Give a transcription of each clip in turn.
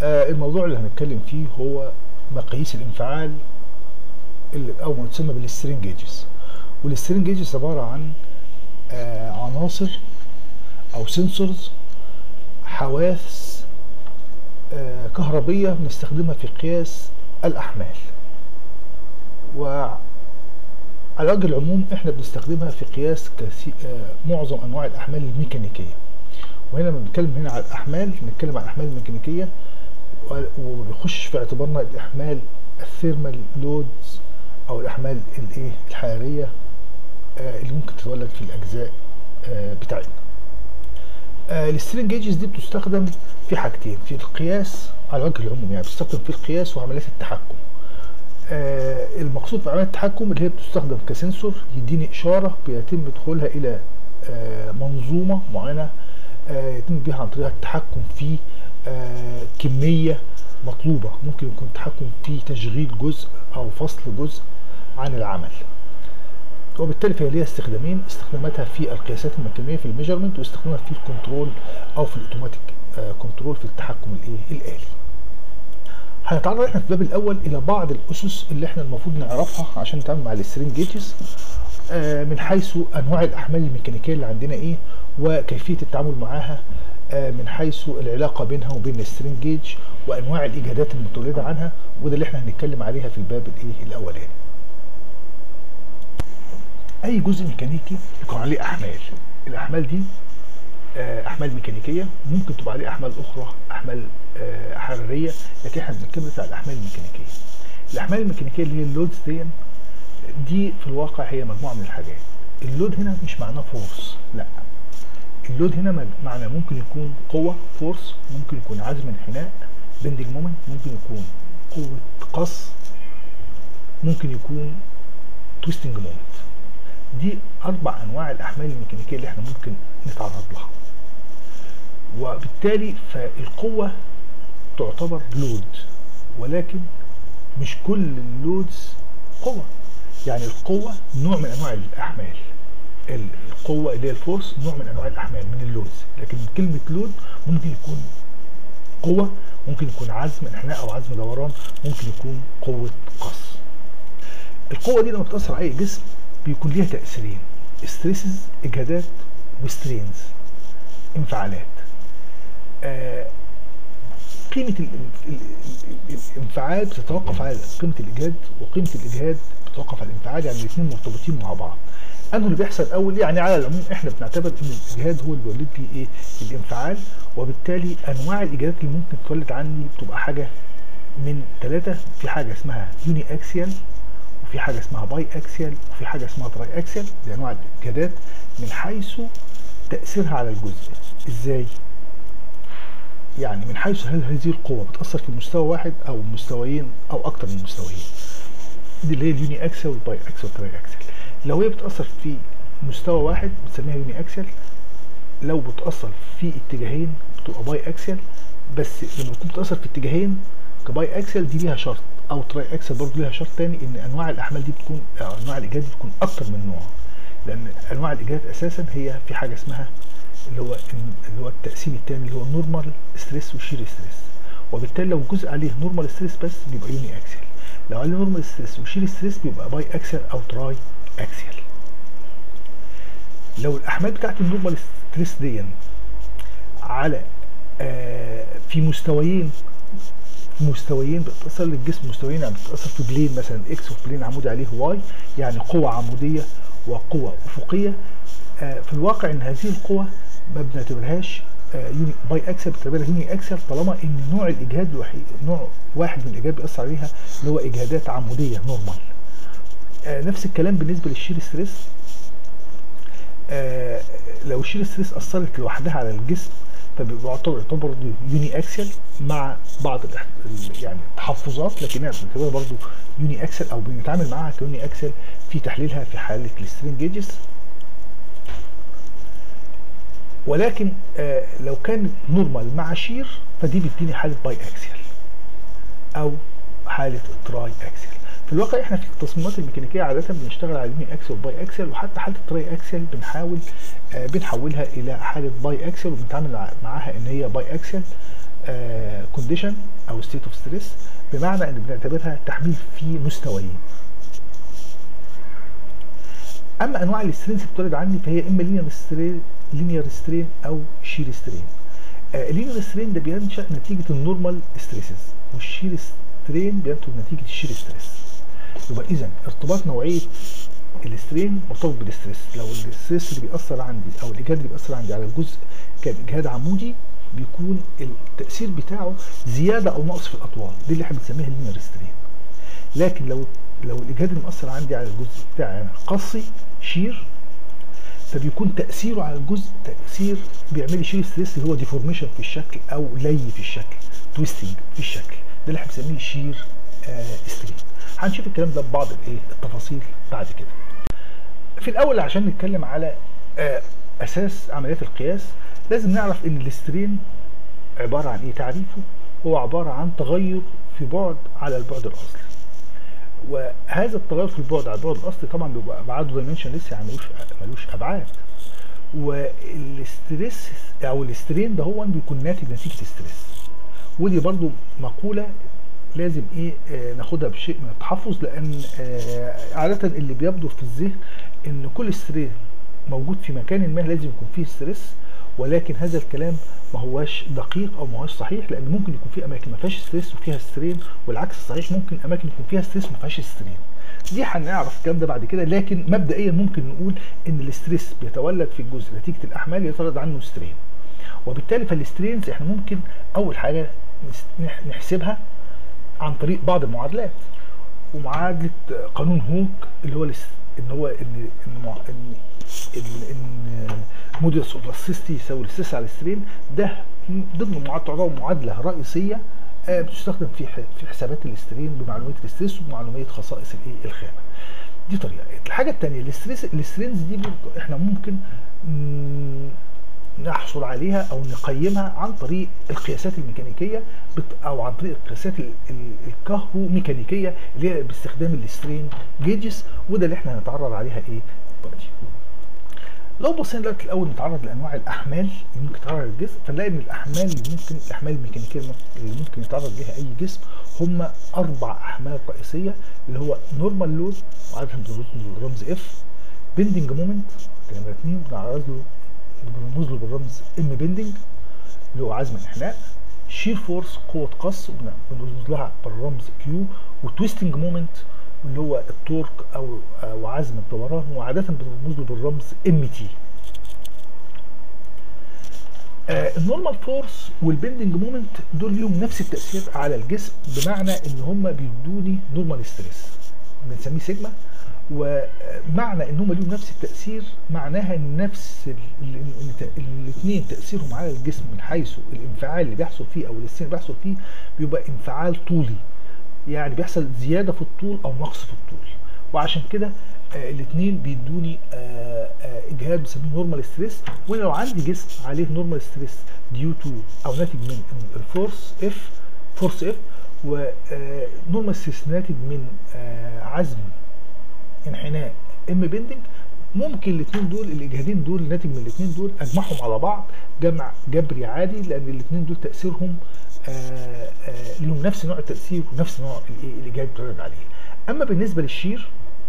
آه الموضوع اللي هنتكلم فيه هو مقاييس الانفعال اللي او ما تسمى بالسترين جيجز والسترين جيجز عباره عن آه عناصر او سنسورز حواس آه كهربيه بنستخدمها في قياس الاحمال وعلى وجه العموم احنا بنستخدمها في قياس كثي... آه معظم انواع الاحمال الميكانيكيه وهنا لما بنتكلم هنا على الاحمال بنتكلم على الاحمال الميكانيكيه وبيخش في اعتبارنا الاحمال الثيرمال لودز او الاحمال الايه الحراريه آه اللي ممكن تتولد في الاجزاء آه بتاعتنا آه السترين جيجز دي بتستخدم في حاجتين في القياس على وجه العموم يعني بتستخدم في القياس وعمليات التحكم آه المقصود في عمليات التحكم اللي هي بتستخدم كسنسور يديني اشاره بيتم دخولها الى آه منظومه معينه آه يتم بها عن طريق التحكم في آه كميه مطلوبه ممكن يكون التحكم في تشغيل جزء او فصل جزء عن العمل وبالتالي فهي ليها استخدامين استخداماتها في القياسات الميكانيكيه في الميجرمنت واستخدامها في الكنترول او في الاوتوماتيك آه كنترول في التحكم الايه الالي هنتعرض احنا في الباب الاول الى بعض الاسس اللي احنا المفروض نعرفها عشان نتعامل مع السترين جيجز آه من حيث انواع الاحمال الميكانيكيه اللي عندنا ايه وكيفيه التعامل معاها آه من حيث العلاقه بينها وبين السترين جيج وانواع الاجهادات المتولده عنها وده اللي احنا هنتكلم عليها في الباب الايه الاولاني اي جزء ميكانيكي يكون عليه احمال الاحمال دي آه احمال ميكانيكيه ممكن تبقى عليه احمال اخرى احمال آه حراريه لكن احنا بنتكلم على الاحمال الميكانيكيه الاحمال الميكانيكيه اللي هي اللودز دي دي في الواقع هي مجموعه من الحاجات اللود هنا مش معناه فورس لا اللود هنا معنى ممكن يكون قوه فورس ممكن يكون عزم انحناء بندنج مومنت ممكن يكون قوه قص ممكن يكون تويستنج مومنت دي اربع انواع الاحمال الميكانيكيه اللي احنا ممكن نتعرض لها وبالتالي فالقوه تعتبر لود ولكن مش كل اللودز قوه يعني القوه نوع من انواع الاحمال القوه اللي هي الفورس نوع من انواع الاحمال من اللودز لكن كلمه لود ممكن يكون قوه ممكن يكون عزم انحناء او عزم دوران ممكن يكون قوه قص القوه دي لما بتاثر على اي جسم بيكون ليها تاثيرين ستريسز اجهادات وسترينز انفعالات آه قيمه الانفعال بتتوقف على قيمه الاجهاد وقيمه الاجهاد بتتوقف على الانفعال يعني الاثنين مرتبطين مع بعض انه اللي بيحصل اول يعني على العموم احنا بنعتبر ان الاجهاد هو اللي بيولد لي ايه الانفعال وبالتالي انواع الاجهادات اللي ممكن تولد عندي بتبقى حاجه من ثلاثه في حاجه اسمها يوني اكسيال وفي حاجه اسمها باي اكسيال وفي حاجه اسمها تراي اكسيال دي انواع الاجهادات من حيث تاثيرها على الجزء ازاي يعني من حيث هل هذه القوه بتاثر في مستوى واحد او مستويين او اكتر من مستويين دي اللي هي اليوني اكسيال والباي اكسيال والتراي اكسيال لو هي بتاثر في مستوى واحد بنسميها يوني اكسيال لو بتاثر في اتجاهين بتبقى باي اكسيال بس لما تكون بتاثر في اتجاهين كباي اكسيال دي ليها شرط او تراي اكسل برضه ليها شرط تاني ان انواع الاحمال دي بتكون أو انواع الاجهاد دي بتكون اكتر من نوع لان انواع الاجهاد اساسا هي في حاجه اسمها اللي هو اللي هو التقسيم الثاني اللي هو النورمال ستريس والشير ستريس وبالتالي لو جزء عليه نورمال ستريس بس بيبقى يوني اكسل لو عليه نورمال ستريس وشير ستريس بيبقى باي اكسل او تراي اكسل لو الاحمال بتاعت النورمال ستريس دي على آه في مستويين مستويين بتتاثر للجسم مستويين يعني بتتاثر في بلين مثلا اكس وفي بلين عمودي عليه واي يعني قوه عموديه وقوه افقيه آه في الواقع ان هذه القوه ما بنعتبرهاش آه يوني باي اكسل بنعتبرها يوني اكسل طالما ان نوع الاجهاد الوحيد نوع واحد من الاجهاد بيأثر عليها اللي هو اجهادات عموديه نورمال آه نفس الكلام بالنسبه للشير ستريس آه لو الشير ستريس اثرت لوحدها على الجسم فبيعتبر يعتبر يوني اكسل مع بعض يعني التحفظات لكنها بنعتبرها برضه يوني اكسل او بنتعامل معاها كيوني اكسل في تحليلها في حاله السترين جيجز ولكن آه لو كانت نورمال مع شير فدي بتديني حاله باي اكسل او حاله تراي اكسل في الواقع احنا في التصميمات الميكانيكيه عاده بنشتغل على يوني اكسل وباي اكسل وحتى حاله تراي اكسل بنحاول آه بنحولها الى حاله باي اكسل وبنتعامل معاها ان هي باي اكسل كونديشن او ستيت اوف ستريس بمعنى ان بنعتبرها تحميل في مستويين اما انواع السترينز اللي بتولد عندي فهي اما لينير سترين لينير سترين او شير سترين اللينير سترين ده بينشا نتيجه النورمال ستريسز والشير سترين بينتج نتيجه الشير ستريس يبقى اذا ارتباط نوعيه السترين مرتبط بالستريس لو الستريس اللي بيأثر عندي او الاجهاد اللي بيأثر عندي على الجزء كان اجهاد عمودي بيكون التأثير بتاعه زيادة أو نقص في الأطوال دي اللي احنا بنسميها اللينير سترين لكن لو لو الإجهاد اللي مأثر عندي على الجزء بتاعي قصي شير فبيكون تأثيره على الجزء تأثير بيعمل لي شير ستريس اللي هو ديفورميشن في الشكل أو لي في الشكل تويستنج في الشكل ده اللي احنا بنسميه شير آه سترين هنشوف الكلام ده ببعض الايه التفاصيل بعد كده في الأول عشان نتكلم على آه أساس عمليات القياس لازم نعرف ان الاسترين عبارة عن ايه تعريفه هو عبارة عن تغير في بعد على البعد الاصلي وهذا التغير في البعد على البعد الاصلي طبعا بيبقى ابعاده دايمنشن لسه يعني ملوش ملوش ابعاد والاستريس او الاسترين ده هو بيكون ناتج نتيجه ستريس ودي برضو مقوله لازم ايه آه ناخدها بشيء من التحفظ لان آه عاده اللي بيبدر في الذهن ان كل سترين موجود في مكان ما لازم يكون فيه ستريس ولكن هذا الكلام ما هواش دقيق او ما هواش صحيح لان ممكن يكون في اماكن ما فيهاش ستريس وفيها سترين والعكس صحيح ممكن اماكن يكون فيها ستريس وما فيهاش سترين دي هنعرف الكلام ده بعد كده لكن مبدئيا ممكن نقول ان الاستريس بيتولد في الجزء نتيجه الاحمال يتولد عنه سترين وبالتالي فالسترينز احنا ممكن اول حاجه نحسبها عن طريق بعض المعادلات ومعادله قانون هوك اللي هو ان هو ان ان ان, إن موديوس اوف بلاستيستي يساوي الاستريس على السترين ده ضمن تعتبر معادله رئيسيه بتستخدم في في حسابات الاسترين بمعلومات الاستريس ومعلومات خصائص الايه الخامه دي طريقه الحاجه الثانيه الاستريس السترينز دي احنا ممكن نحصل عليها او نقيمها عن طريق القياسات الميكانيكيه او عن طريق القياسات الكهروميكانيكيه اللي هي باستخدام السترين جيجز وده اللي احنا هنتعرض عليها ايه دلوقتي لو بصينا دلوقتي الاول نتعرض لانواع الاحمال اللي ممكن تتعرض للجسم فنلاقي ان الاحمال اللي ممكن الاحمال الميكانيكيه اللي ممكن يتعرض ليها اي جسم هم اربع احمال رئيسيه اللي هو نورمال لود وعاده بالرمز اف بيندنج مومنت نمره اثنين بنعرض له بنرمز له بالرمز ام بيندنج اللي هو عزم الانحناء شير فورس قوه قص بنرمز لها بالرمز كيو وتويستنج مومنت اللي هو التورك او او عزم الدوران وعاده بنرمز له بالرمز ام تي آه النورمال فورس والبندنج مومنت دول ليهم نفس التاثير على الجسم بمعنى ان هم بيدوني نورمال ستريس بنسميه سيجما ومعنى ان هم ليهم نفس التاثير معناها ان نفس الاثنين تاثيرهم على الجسم من حيث الانفعال اللي بيحصل فيه او الاستين اللي بيحصل فيه بيبقى انفعال طولي يعني بيحصل زياده في الطول او نقص في الطول وعشان كده آه الاثنين بيدوني آه آه اجهاد بنسميه نورمال ستريس وانا لو عندي جسم عليه نورمال ستريس ديو تو او ناتج من الفورس اف فورس اف ونورمال ستريس ناتج من عزم انحناء ام بيندنج ممكن الاثنين دول الاجهادين دول ناتج من الاثنين دول اجمعهم على بعض جمع جبري عادي لان الاثنين دول تاثيرهم آآ آآ لهم نفس نوع التاثير ونفس نوع الاجهاد بتعرض عليه اما بالنسبه للشير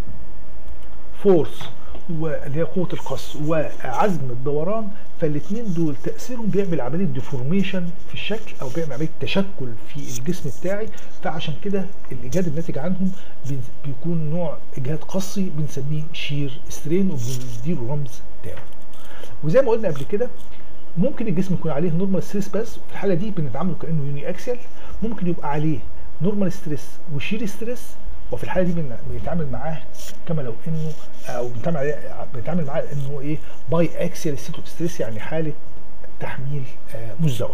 فورس واللي هي قوه القص وعزم الدوران فالاثنين دول تاثيرهم بيعمل عمليه ديفورميشن في الشكل او بيعمل عمليه تشكل في الجسم بتاعي فعشان كده الاجهاد الناتج عنهم بيكون نوع اجهاد قصي بنسميه شير سترين وبنديله رمز تاو وزي ما قلنا قبل كده ممكن الجسم يكون عليه نورمال ستريس بس في الحاله دي بنتعامل كانه يوني اكسيال ممكن يبقى عليه نورمال ستريس وشير ستريس وفي الحاله دي بنتعامل معاه كما لو انه او بنتعامل عليه بنتعامل معاه انه ايه باي اكسيال ستيت اوف ستريس يعني حاله تحميل مزدوج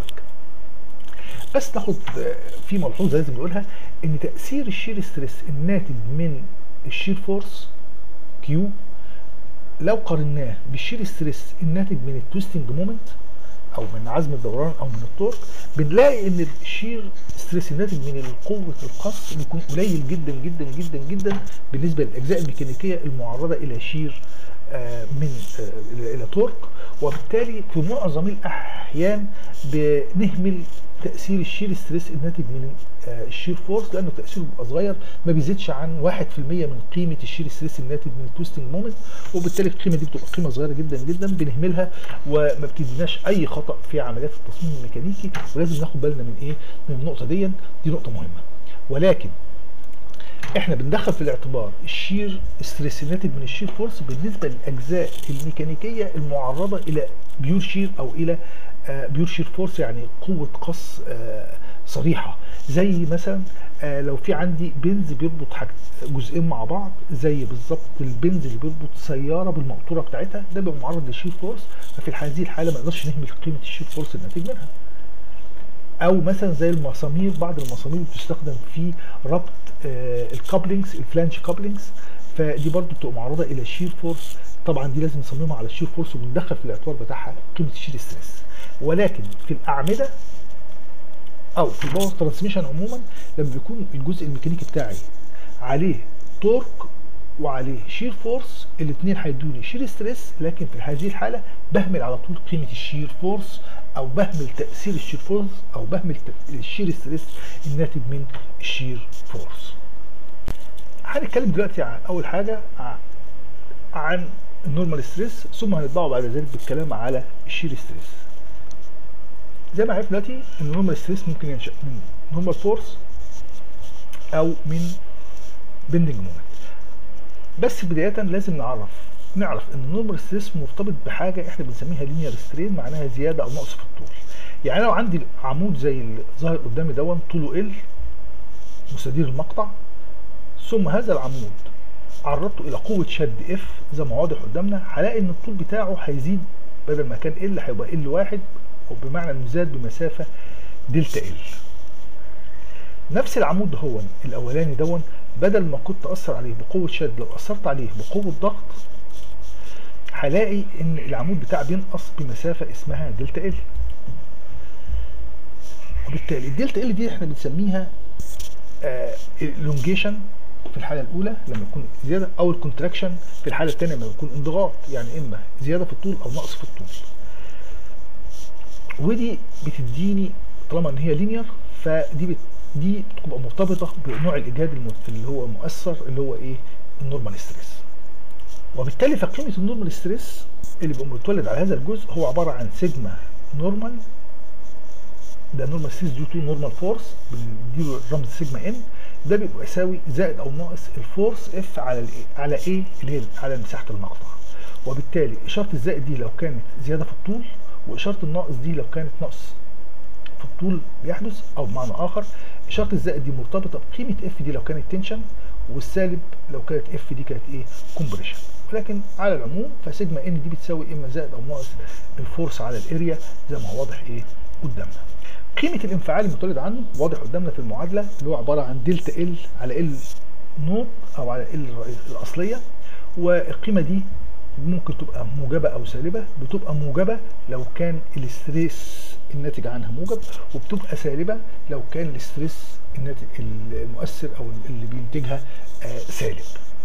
بس ناخد في ملحوظه لازم نقولها ان تاثير الشير ستريس الناتج من الشير فورس كيو لو قارناه بالشير ستريس الناتج من التويستنج مومنت او من عزم الدوران او من التورك بنلاقي ان الشير ستريس الناتج من قوه القص بيكون قليل جدا جدا جدا جدا بالنسبه للاجزاء الميكانيكيه المعرضه الى شير آه من آه الى تورك وبالتالي في معظم الاحيان بنهمل تاثير الشير ستريس الناتج من آه، الشير فورس لانه تاثيره بيبقى صغير ما بيزيدش عن 1% من قيمه الشير ستريس الناتج من التويستنج مومنت وبالتالي القيمه دي بتبقى قيمه صغيره جدا جدا بنهملها وما بتديناش اي خطا في عمليات التصميم الميكانيكي ولازم ناخد بالنا من ايه من النقطه دي دي نقطه مهمه ولكن احنا بندخل في الاعتبار الشير ستريس الناتج من الشير فورس بالنسبه للاجزاء الميكانيكيه المعرضه الى بيور شير او الى آه، بيور شير فورس يعني قوه قص آه، صريحه زي مثلا آه، لو في عندي بنز بيربط حاجة جزئين مع بعض زي بالظبط البنز اللي بيربط سياره بالمقطوره بتاعتها ده بيبقى معرض للشير فورس ففي هذه الحاله ما نقدرش نهمل قيمه الشير فورس الناتج منها او مثلا زي المسامير بعض المسامير بتستخدم في ربط آه الكابلينجز الفلانج كابلينجز فدي برضو بتبقى معرضه الى شير فورس طبعا دي لازم نصممها على الشير فورس وبندخل في الاعتبار بتاعها قيمه الشير ستريس ولكن في الاعمده او في الباور ترانسميشن عموما لما بيكون الجزء الميكانيكي بتاعي عليه تورك وعليه شير فورس الاثنين هيدوني شير ستريس لكن في هذه الحاله بهمل على طول قيمه الشير فورس او بهمل تاثير الشير فورس او بهمل الشير ستريس الناتج من الشير فورس هنتكلم دلوقتي عن اول حاجه عن النورمال ستريس ثم هنطبعه بعد ذلك بالكلام على الشير ستريس زي ما عرفنا دلوقتي ان النورمال ستريس ممكن ينشا من نورمال فورس او من بندنج مومنت بس بدايه لازم نعرف نعرف ان النورمال ستريس مرتبط بحاجه احنا بنسميها لينير سترين معناها زياده او نقص في الطول يعني لو عندي عمود زي اللي ظاهر قدامي دون طوله ال مستدير المقطع ثم هذا العمود عرضته الى قوه شد اف زي ما واضح قدامنا هلاقي ان الطول بتاعه هيزيد بدل ما كان ال هيبقى ال واحد وبمعنى انه زاد بمسافه دلتا ال نفس العمود هو الاولاني دون بدل ما كنت اثر عليه بقوه شد لو اثرت عليه بقوه ضغط هلاقي ان العمود بتاعي بينقص بمسافه اسمها دلتا ال وبالتالي الدلتا ال دي احنا بنسميها الونجيشن في الحاله الاولى لما يكون زياده او الكونتراكشن في الحاله الثانيه لما يكون انضغاط يعني اما زياده في الطول او نقص في الطول ودي بتديني طالما ان هي لينير فدي بت دي بتبقى مرتبطه بنوع الاجهاد اللي هو مؤثر اللي هو ايه النورمال ستريس وبالتالي فقيمه النورمال ستريس اللي بيبقى متولد على هذا الجزء هو عباره عن سيجما نورمال ده نورمال ستريس ديو تو نورمال فورس بنديله الرمز سيجما ان ده بيبقى يساوي زائد او ناقص الفورس اف على الايه على ايه اللي هي على مساحه المقطع وبالتالي اشاره الزائد دي لو كانت زياده في الطول واشاره الناقص دي لو كانت نقص في الطول بيحدث او بمعنى اخر اشاره الزائد دي مرتبطه بقيمه اف دي لو كانت تنشن والسالب لو كانت اف دي كانت ايه كومبريشن ولكن على العموم فسيجما ان دي بتساوي اما زائد او ناقص الفورس على الاريا زي ما هو واضح ايه قدامنا قيمه الانفعال المتولد عنه واضح قدامنا في المعادله اللي هو عباره عن دلتا ال على ال نوت او على ال الاصليه والقيمه دي ممكن تبقى موجبه او سالبه بتبقى موجبه لو كان الاستريس الناتج عنها موجب وبتبقى سالبه لو كان الاستريس الناتج المؤثر او اللي بينتجها آه سالب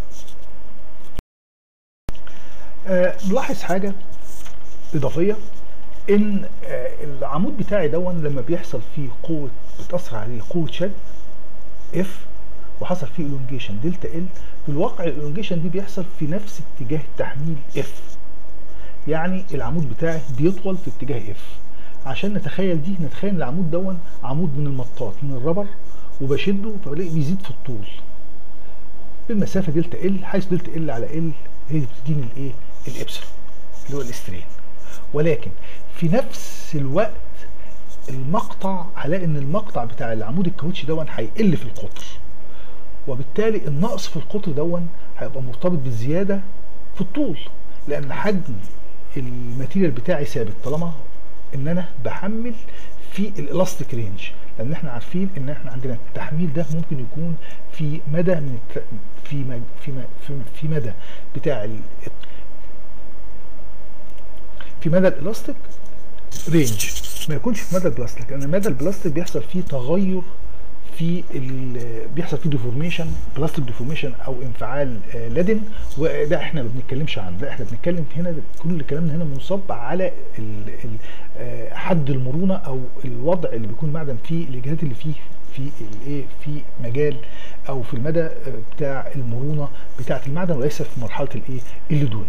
آه نلاحظ حاجه اضافيه ان آه العمود بتاعي دون لما بيحصل فيه قوه بتاثر عليه قوه شد اف وحصل فيه الونجيشن دلتا ال في الواقع الالونجيشن دي بيحصل في نفس اتجاه تحميل اف يعني العمود بتاعي بيطول في اتجاه اف عشان نتخيل دي نتخيل ان العمود دون عمود من المطاط من الربر وبشده فبلاقي بيزيد في الطول بالمسافه دلتا ال حيث دلتا ال على ال هي اللي بتديني الايه الابسلون اللي هو الاسترين ولكن في نفس الوقت المقطع هلاقي ان المقطع بتاع العمود الكاوتش دون هيقل في القطر وبالتالي النقص في القطر دون هيبقى مرتبط بالزياده في الطول لان حجم الماتيريال بتاعي ثابت طالما ان انا بحمل في الالاستيك رينج لان احنا عارفين ان احنا عندنا التحميل ده ممكن يكون في مدى من في مد في مد في مدى بتاع في مدى الالاستيك رينج ما يكونش في مدى البلاستيك لان مدى البلاستيك بيحصل فيه تغير في ال- بيحصل فيه ديفورميشن بلاستيك ديفورميشن او انفعال آه، لدن وده احنا ما بنتكلمش عنه لا احنا بنتكلم هنا كل كلامنا هنا منصب على ال ال آه، حد المرونه او الوضع اللي بيكون معدن فيه الاجهادات اللي فيه في الايه في مجال او في المدى آه، بتاع المرونه بتاعه المعدن وليس في مرحله الايه اللي دونه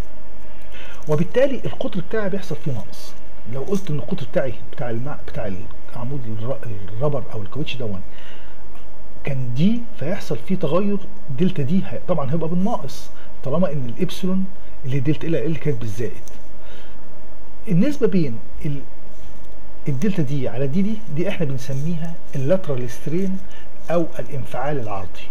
وبالتالي القطر بتاعي بيحصل فيه نقص لو قلت ان القطر بتاعي بتاع المع... بتاع العمود الر- الرابر او الكاوتش دون كان دي فيحصل فيه تغير دلتا دي هي- طبعا هيبقى بالناقص طالما ان الابسلون اللي دلتا ال ال كانت بالزائد النسبه بين ال... الدلتا دي على دي دي دي احنا بنسميها اللاترال سترين او الانفعال العرضي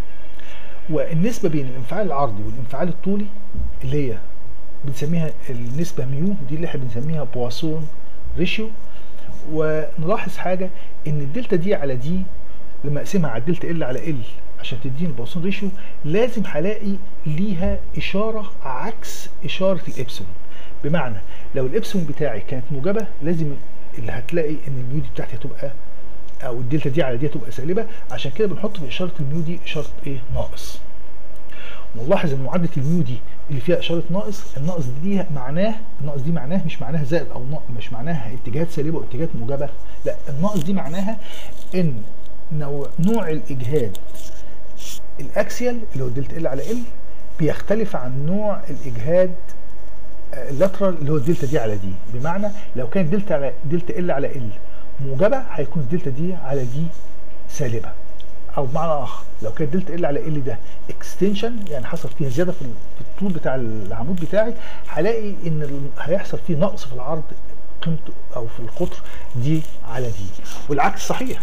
والنسبه بين الانفعال العرضي والانفعال الطولي اللي هي بنسميها النسبه ميو دي اللي احنا بنسميها بواسون ريشيو ونلاحظ حاجه ان الدلتا دي على دي لما اقسمها على الدلتا ال على ال عشان تديني البواسون ريشيو لازم هلاقي ليها اشاره عكس اشاره الابسلون بمعنى لو الابسلون بتاعي كانت موجبه لازم اللي هتلاقي ان الميو دي بتاعتي هتبقى او الدلتا دي على دي هتبقى سالبه عشان كده بنحط في اشاره الميو دي اشاره ايه ناقص ونلاحظ ان معادله الميو دي اللي فيها اشاره ناقص الناقص دي ليها معناه الناقص دي معناه مش معناها زائد او ناقص مش معناها اتجاهات سالبه واتجاهات موجبه لا الناقص دي معناها ان نوع نوع الاجهاد الاكسيال اللي هو الدلتا ال على ال بيختلف عن نوع الاجهاد آه، اللاترال اللي هو الدلتا دي على دي بمعنى لو كان دلتا على دلتا ال على ال موجبه هيكون الدلتا دي على دي سالبه او بمعنى اخر لو كان دلتا ال على ال ده اكستنشن يعني حصل فيها زياده في في الطول بتاع العمود بتاعي هلاقي ان ال- هيحصل فيه نقص في العرض قيمته او في القطر دي على دي والعكس صحيح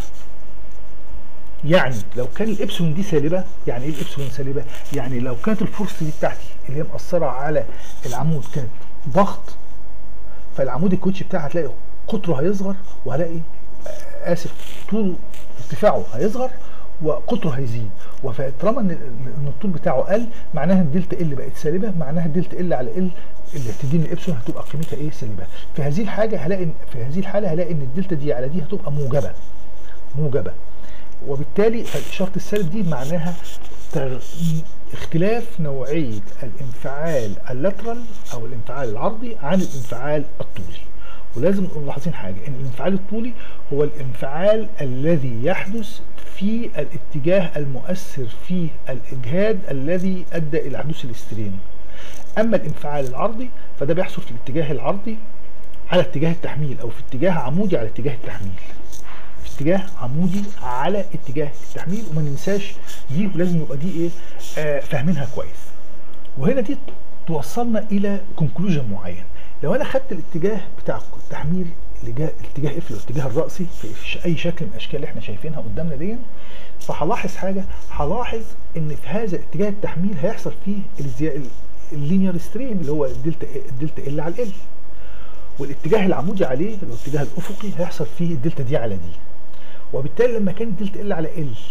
يعني لو كان الابسلون دي سالبه يعني ايه الابسلون سالبه يعني لو كانت الفورس دي بتاعتي اللي هي مأثره على العمود كانت ضغط فالعمود الكوتش بتاعي هتلاقي قطره هيصغر وهلاقي آه، اسف طول ارتفاعه هيصغر وقطره هيزيد وطالما ان إن الطول بتاعه قل معناها ان دلتا ال بقت سالبه معناها دلتا ال على ال اللي هتديني الابسلون هتبقى قيمتها ايه سالبه في هذه الحاجه هلاقي إن- في هذه الحاله هلاقي ان الدلتا دي على دي هتبقى موجبه موجبه وبالتالي فالإشارة السالب دي معناها تغ... اختلاف نوعية الانفعال اللاترال أو الانفعال العرضي عن الانفعال الطولي ولازم نكون ملاحظين حاجة إن الانفعال الطولي هو الانفعال الذي يحدث في الاتجاه المؤثر في الإجهاد الذي أدى إلى حدوث الاسترين أما الانفعال العرضي فده بيحصل في الاتجاه العرضي على اتجاه التحميل أو في اتجاه عمودي على اتجاه التحميل في اتجاه عمودي على اتجاه التحميل وما ننساش دي ولازم يبقى دي ايه آه فاهمينها كويس وهنا دي توصلنا الى كونكلوجن معين لو انا خدت الاتجاه بتاع التحميل الاتجاه الاتجاه اف الاتجاه الراسي في ش- اي شكل من الاشكال اللي احنا شايفينها قدامنا دي فهلاحظ حاجه هلاحظ ان في هذا اتجاه التحميل هيحصل فيه الزي... اللينير سترين اللي هو الدلتا الدلتا ال على ال والاتجاه العمودي عليه اللي هو الاتجاه الافقي هيحصل فيه الدلتا دي على دي وبالتالي لما كان الدلتا ال على ال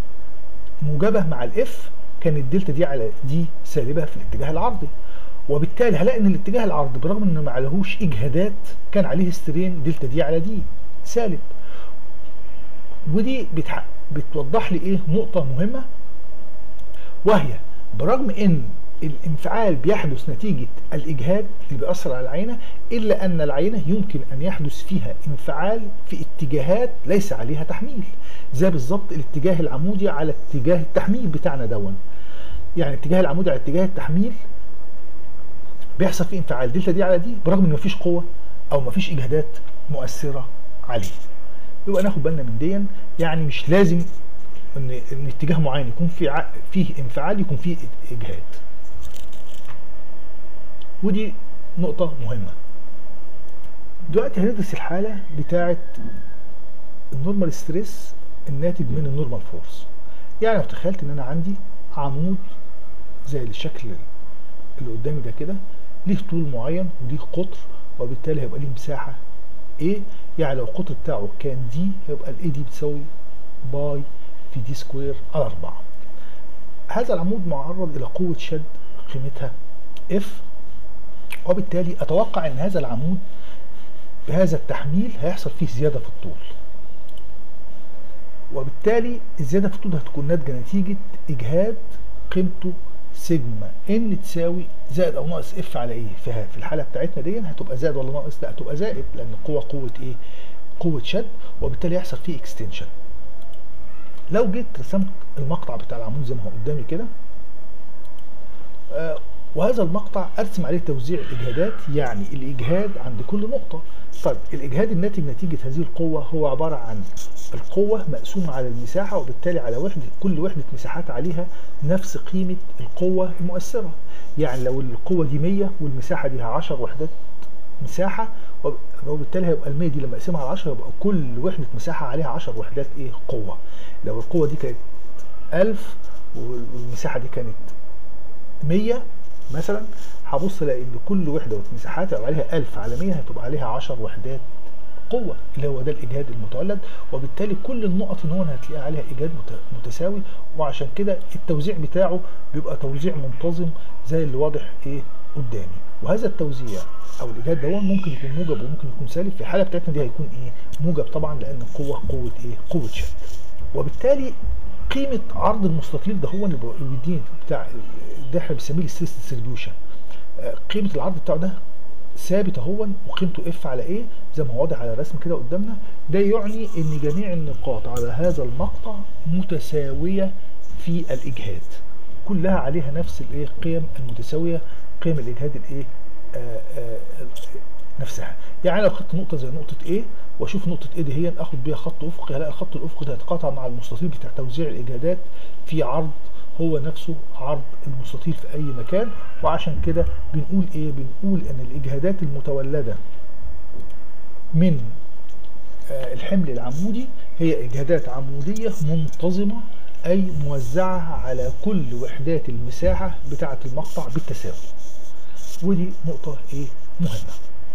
موجبه مع الاف كان الدلتا دي على دي سالبه في الاتجاه العرضي وبالتالي هلاقي ان الاتجاه العرضي برغم انه ما عليهوش اجهادات كان عليه سترين دلتا دي على دي سالب ودي بتح... بتوضح لي ايه نقطه مهمه وهي برغم ان الانفعال بيحدث نتيجة الإجهاد اللي بيأثر على العينة إلا أن العينة يمكن أن يحدث فيها انفعال في اتجاهات ليس عليها تحميل زي بالظبط الاتجاه العمودي على اتجاه التحميل بتاعنا دون يعني الاتجاه العمودي على اتجاه التحميل بيحصل فيه انفعال دلتا دي على دي برغم ان مفيش قوة أو مفيش إجهادات مؤثرة عليه يبقى ناخد بالنا من دي يعني مش لازم ان ان اتجاه معين يكون فيه ع... فيه انفعال يكون فيه اجهاد ودي نقطة مهمة دلوقتي هندرس الحالة بتاعة النورمال ستريس الناتج من النورمال فورس يعني لو تخيلت ان انا عندي عمود زي الشكل اللي قدامي ده كده ليه طول معين وليه قطر وبالتالي هيبقى ليه مساحة ايه يعني لو القطر بتاعه كان دي هيبقى الاي دي بتساوي باي في دي سكوير على 4 هذا العمود معرض الى قوة شد قيمتها اف وبالتالي اتوقع ان هذا العمود بهذا التحميل هيحصل فيه زيادة في الطول وبالتالي الزياده في الطول هتكون ناتجه نتيجه اجهاد قيمته سيجما ان تساوي زائد او ناقص اف على ايه في في الحاله بتاعتنا دي هتبقى زائد ولا ناقص لا هتبقى زائد لان القوه قوه ايه قوه شد وبالتالي يحصل فيه اكستنشن لو جيت رسمت المقطع بتاع العمود زي ما هو قدامي كده آه وهذا المقطع ارسم عليه توزيع الاجهادات يعني الاجهاد عند كل نقطه طيب الاجهاد الناتج نتيجه هذه القوه هو عباره عن القوه مقسومه على المساحه وبالتالي على وحده كل وحده مساحات عليها نفس قيمه القوه المؤثره يعني لو القوه دي 100 والمساحه دي 10 وحدات مساحه وبالتالي هيبقى ال 100 دي لما اقسمها على 10 يبقى كل وحده مساحه عليها 10 وحدات ايه قوه لو القوه دي كانت 1000 والمساحه دي كانت 100 مثلا هبص الاقي ان كل وحده مساحات هيبقى عليها 1000 على 100 هتبقى عليها 10 وحدات قوه اللي هو ده الاجهاد المتولد وبالتالي كل النقط ان هنا هتلاقي عليها اجهاد متساوي وعشان كده التوزيع بتاعه بيبقى توزيع منتظم زي اللي واضح ايه قدامي وهذا التوزيع او الاجهاد ده ممكن يكون موجب وممكن يكون سالب في الحاله بتاعتنا دي هيكون ايه موجب طبعا لان القوه قوه ايه قوه شد وبالتالي قيمه عرض المستطيل ده هو اللي بيديني بتاع ده احنا بنسميه الستريس ديستريبيوشن قيمه العرض بتاعه ده ثابت اهو وقيمته اف على ايه زي ما هو واضح على الرسم كده قدامنا ده يعني ان جميع النقاط على هذا المقطع متساويه في الاجهاد كلها عليها نفس الايه القيم المتساويه قيم الاجهاد الايه آآ آآ نفسها يعني لو خدت نقطه زي نقطه A واشوف نقطه A دي هي اخد بيها خط افقي هلاقي الخط الافقي ده هيتقاطع مع المستطيل بتاع توزيع الاجهادات في عرض هو نفسه عرض المستطيل في اي مكان وعشان كده بنقول ايه بنقول ان الاجهادات المتولده من آه الحمل العمودي هي اجهادات عموديه منتظمه اي موزعه على كل وحدات المساحه بتاعه المقطع بالتساوي ودي نقطه ايه مهمه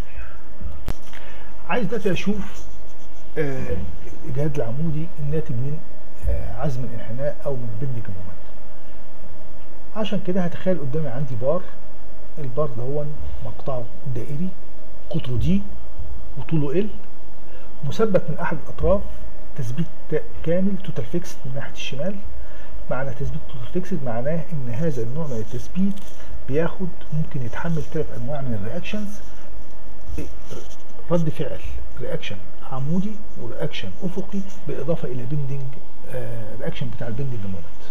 عايز دلوقتي اشوف آه الاجهاد العمودي الناتج من آه عزم الانحناء او من البندنج مومنت عشان كده هتخيل قدامي عندي بار البار ده هو مقطعه دائري قطره دي وطوله ال مثبت من احد الاطراف تثبيت كامل توتال فيكس من ناحيه الشمال معنى تثبيت توتال فيكس معناه ان هذا النوع من التثبيت بياخد ممكن يتحمل ثلاث انواع من الرياكشنز رد فعل رياكشن عمودي ورياكشن افقي بالاضافه الى بندنج آه رياكشن بتاع البندنج مومنت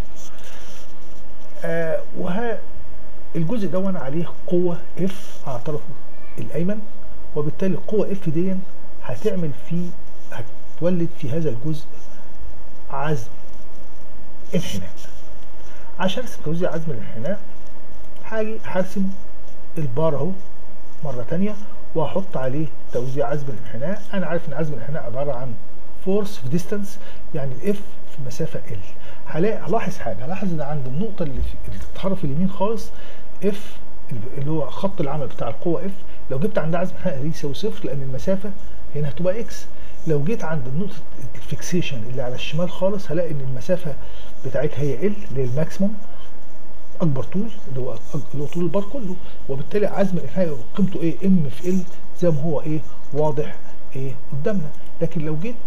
آه وها الجزء ده عليه قوة اف على طرفه الايمن وبالتالي القوة اف دي هتعمل فيه هتولد في هذا الجزء عزم انحناء عشان ارسم توزيع عزم الانحناء هاجي هرسم البار اهو مرة تانية وهحط عليه توزيع عزم الانحناء انا عارف ان عزم الانحناء عبارة عن فورس في ديستانس يعني الاف في مسافة ال هلاقي هلاحظ حاجه هلاحظ ان عند النقطه اللي في الطرف اليمين خالص اف اللي هو خط العمل بتاع القوه اف لو جبت عندها عزم انحناء يساوي صفر لان المسافه هنا هتبقى اكس لو جيت عند نقطه الفيكسيشن اللي على الشمال خالص هلاقي ان المسافه بتاعتها هي ال اللي هي الماكسيموم اكبر طول اللي هو اللي هو طول البار كله وبالتالي عزم الانحناء قيمته ايه ام في ال زي ما هو ايه واضح ايه قدامنا لكن لو جيت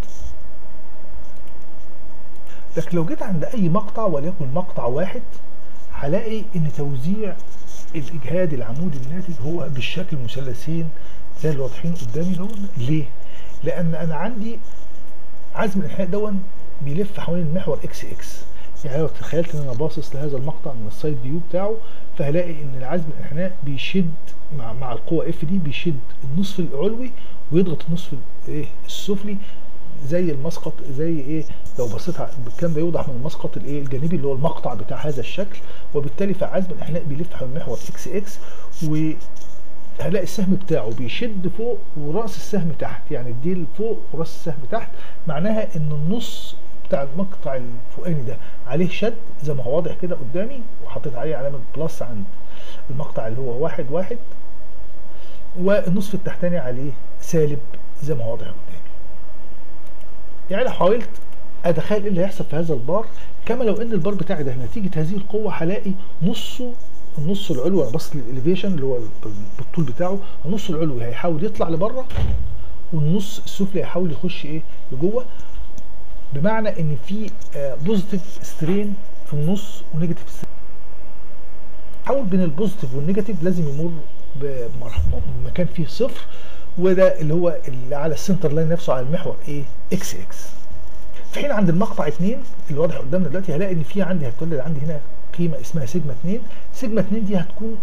لكن لو جيت عند اي مقطع وليكن مقطع واحد هلاقي ان توزيع الاجهاد العمودي الناتج هو بالشكل مثلثين زي اللي واضحين قدامي دول ليه؟ لان انا عندي عزم الانحناء دون بيلف حوالين المحور اكس اكس يعني لو تخيلت ان انا باصص لهذا المقطع من السايد فيو بتاعه فهلاقي ان العزم الانحناء بيشد مع مع القوه اف دي بيشد النصف العلوي ويضغط النصف ايه السفلي زي المسقط زي ايه لو بصيت الكلام ده يوضح من المسقط الايه الجانبي اللي هو المقطع بتاع هذا الشكل وبالتالي فعزم الانحناء بيلف حول محور اكس اكس وهلاقي السهم بتاعه بيشد فوق وراس السهم تحت يعني الديل فوق وراس السهم تحت معناها ان النص بتاع المقطع الفوقاني ده عليه شد زي ما هو واضح كده قدامي وحطيت عليه علامه بلس عند المقطع اللي هو واحد واحد والنصف التحتاني عليه سالب زي ما هو واضح قدامي يعني لو حاولت اتخيل ايه اللي هيحصل في هذا البار كما لو ان البار بتاعي ده نتيجه هذه القوه هلاقي نصه النص العلوي انا بص للاليفيشن اللي هو بالطول بتاعه النص العلوي هيحاول يطلع لبره والنص السفلي هيحاول يخش ايه لجوه بمعنى ان في بوزيتيف سترين في النص ونيجاتيف سترين حول بين البوزيتيف والنيجاتيف لازم يمر بمكان فيه صفر وده اللي هو اللي على السنتر لاين نفسه على المحور ايه اكس اكس في حين عند المقطع 2 اللي واضح قدامنا دلوقتي هلاقي ان في عندي هتولد عندي هنا قيمه اسمها سيجما 2 سيجما 2 دي هتكون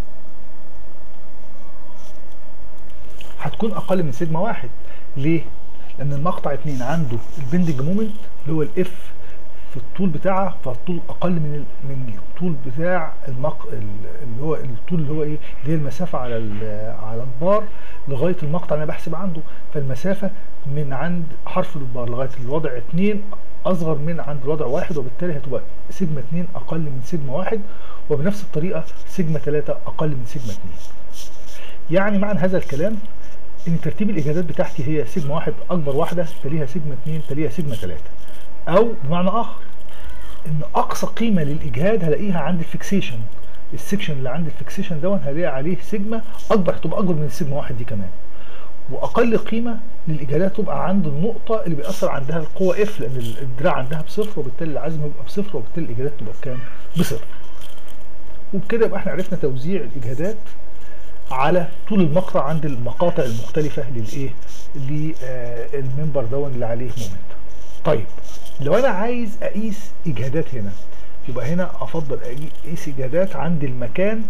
هتكون اقل من سيجما 1 ليه؟ لان المقطع 2 عنده البندنج مومنت اللي هو الاف في الطول بتاعها فالطول اقل من من الطول بتاع المق... اللي هو الطول اللي هو ايه اللي هي المسافه على على البار لغايه المقطع اللي انا بحسب عنده فالمسافه من عند حرف البار لغايه الوضع 2 اصغر من عند الوضع واحد وبالتالي هتبقى سيجما 2 اقل من سيجما 1 وبنفس الطريقه سيجما 3 اقل من سيجما 2 يعني معنى هذا الكلام ان ترتيب الاجابات بتاعتي هي سيجما 1 اكبر واحده تليها سيجما 2 تليها سيجما 3 او بمعنى اخر ان اقصى قيمه للاجهاد هلاقيها عند الفيكسيشن السكشن اللي عند الفيكسيشن دون هلاقي عليه سيجما اكبر هتبقى اكبر من السيجما 1 دي كمان واقل قيمه للاجهادات تبقى عند النقطه اللي بيأثر عندها القوه اف لان الدراع عندها بصفر وبالتالي العزم يبقى بصفر وبالتالي الاجهادات تبقى بكام؟ بصفر. وبكده يبقى احنا عرفنا توزيع الاجهادات على طول المقطع عند المقاطع المختلفه للايه؟ للمنبر دون اللي عليه مومنت. طيب لو انا عايز اقيس اجهادات هنا يبقى هنا افضل اقيس اجهادات عند المكان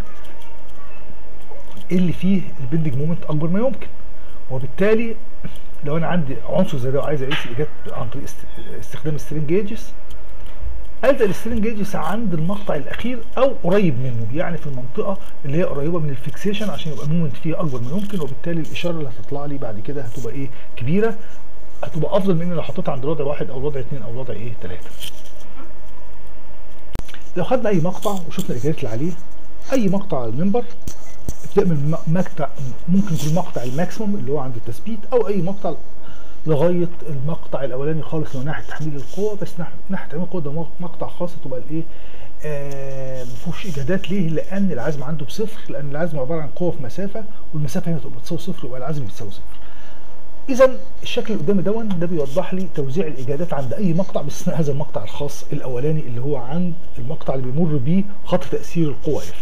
اللي فيه البندنج مومنت اكبر ما يمكن وبالتالي لو انا عندي عنصر زي ده وعايز اقيس الاجهاد عن طريق استخدام السترينج جيجز الزق السترينج جيجز عند المقطع الاخير او قريب منه يعني في المنطقه اللي هي قريبه من الفيكسيشن عشان يبقى المومنت فيها اكبر ما يمكن وبالتالي الاشاره اللي هتطلع لي بعد كده هتبقى ايه كبيره هتبقى افضل من لو حطيتها عند الوضع واحد او الوضع اثنين او الوضع ايه ثلاثه لو خدنا اي مقطع وشفنا الاجابات اللي عليه اي مقطع على المنبر ابتداء من مقطع ممكن يكون المقطع الماكسيموم اللي هو عند التثبيت او اي مقطع لغايه المقطع الاولاني خالص اللي هو ناحيه تحميل القوه بس ناحيه تحميل القوه ده مقطع خاص تبقى الايه آه ما فيهوش اجهادات ليه؟ لان العزم عنده بصفر لان العزم عباره عن قوه في مسافه والمسافه هنا تبقى بتساوي صفر يبقى العزم بتساوي صفر. اذا الشكل اللي قدامي دون ده بيوضح لي توزيع الاجهادات عند اي مقطع باستثناء هذا المقطع الخاص الاولاني اللي هو عند المقطع اللي بيمر بيه خط تاثير القوه اف.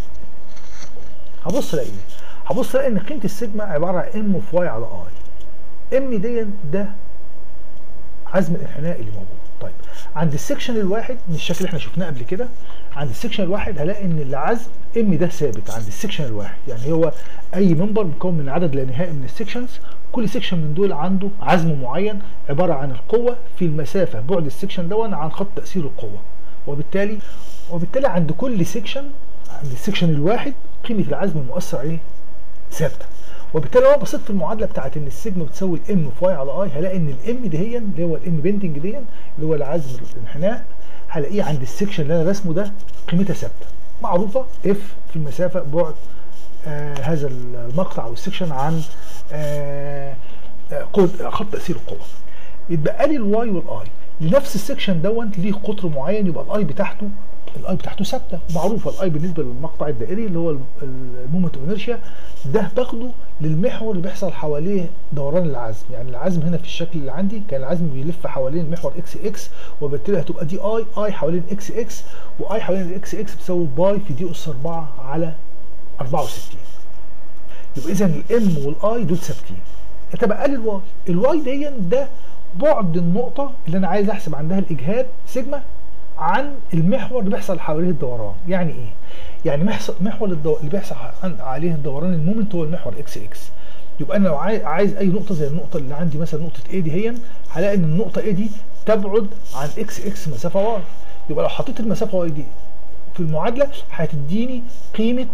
هبص الاقي ايه؟ هبص الاقي ان قيمه السيجما عباره عن ام في واي على اي. ام دي ده عزم الانحناء اللي موجود. طيب عند السكشن الواحد من الشكل اللي احنا شفناه قبل كده عند السكشن الواحد هلاقي ان العزم ام ده ثابت عند السكشن الواحد يعني هو اي منبر مكون من عدد لا نهائي من السكشنز كل سكشن من دول عنده عزم معين عباره عن القوه في المسافه بعد السكشن دون عن خط تاثير القوه وبالتالي وبالتالي عند كل سكشن عند السكشن الواحد قيمه العزم المؤثر عليه ثابته وبالتالي لو انا بصيت في المعادله بتاعت ان السيجما بتساوي الام في واي على اي هلاقي ان الام دهيا اللي هو الام بيندنج دهيا اللي هو العزم الانحناء هلاقيه عند السكشن اللي انا رسمه ده قيمتها ثابته معروفه اف في المسافه بعد آه هذا المقطع او السكشن عن آه خط تاثير القوه يتبقى لي الواي والاي لنفس السكشن دون ليه قطر معين يبقى الاي بتاعته الاي بتاعته ثابته ومعروفه الاي بالنسبه للمقطع الدائري اللي هو المومنت اوف انرشيا ده باخده للمحور اللي بيحصل حواليه دوران العزم يعني العزم هنا في الشكل اللي عندي كان العزم بيلف حوالين المحور اكس اكس وبالتالي هتبقى دي اي اي حوالين اكس اكس واي حوالين الاكس اكس بتساوي باي في دي اس 4 على 64 يبقى اذا الام والاي دول ثابتين يتبقى لي الواي الواي دي ده بعد النقطه اللي انا عايز احسب عندها الاجهاد سيجما عن المحور اللي بيحصل حواليه الدوران يعني ايه يعني محور الدو... اللي بيحصل عليه الدوران المومنت هو المحور اكس اكس يبقى انا لو عايز اي نقطه زي النقطه اللي عندي مثلا نقطه ايه دي هي هلاقي ان النقطه ايه دي تبعد عن اكس اكس مسافه واي يبقى لو حطيت المسافه واي دي في المعادله هتديني قيمه